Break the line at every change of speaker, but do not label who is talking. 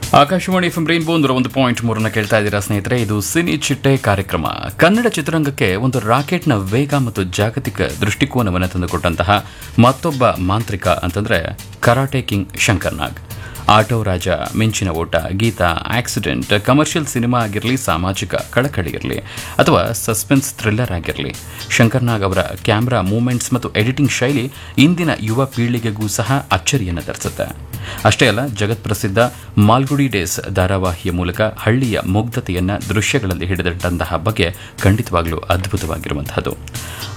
Akashvani F rainbow ನೂರ ಒಂದು point ಮೂರನ್ನ ಕೇಳ್ತಾ ಇದ್ದೀರಾ ಸ್ನೇಹಿತರೆ ಇದು ಸಿನಿ ಚಿಟ್ಟೆ ಕಾರ್ಯಕ್ರಮ ಕನ್ನಡ ಚಿತ್ರರಂಗಕ್ಕೆ ಒಂದು ರಾಕೆಟ್ನ ವೇಗ ಮತ್ತು ಜಾಗತಿಕ ದೃಷ್ಟಿಕೋನವನ್ನು ತಂದುಕೊಟ್ಟಂತಹ ಮತ್ತೊಬ್ಬ ಮಾಂತ್ರಿಕ ಅಂತಂದ್ರೆ karate king Shankar Nag auto Raja Minchina Ota ಗೀತ ಆಕ್ಸಿಡೆಂಟ್ ಕಮರ್ಷಿಯಲ್ ಸಿನಿಮಾ ಆಗಿರಲಿ ಸಾಮಾಜಿಕ ಕಳಕಳಿ ಇರಲಿ ಅಥವಾ ಸಸ್ಪೆನ್ಸ್ ಥ್ರಿಲ್ಲರ್ ಆಗಿರಲಿ ಶಂಕರ್ ನಾಗ್ ಅವರ ಕ್ಯಾಮ್ರಾ ಮೂಮೆಂಟ್ಸ್ ಮತ್ತು ಎಡಿಟಿಂಗ್ ಶೈಲಿ ಇಂದಿನ ಯುವ ಪೀಳಿಗೆಗೂ ಸಹ ಅಚ್ಚರಿಯನ್ನು ತರಿಸುತ್ತೆ ಅಷ್ಟೇ ಅಲ್ಲ ಜಗತ್ಪ್ರಸಿದ್ಧ ಮಾಲ್ಗುಡಿ ಡೇಸ್ ಧಾರಾವಾಹಿಯ ಮೂಲಕ ಹಳ್ಳಿಯ ಮುಗ್ಧತೆಯನ್ನ ದೃಶ್ಯಗಳಲ್ಲಿ ಹಿಡಿದಿಟ್ಟಂತಹ ಬಗ್ಗೆ ಖಂಡಿತವಾಗ್ಲೂ ಅದ್ಭುತವಾಗಿರುವಂತಹದ್ದು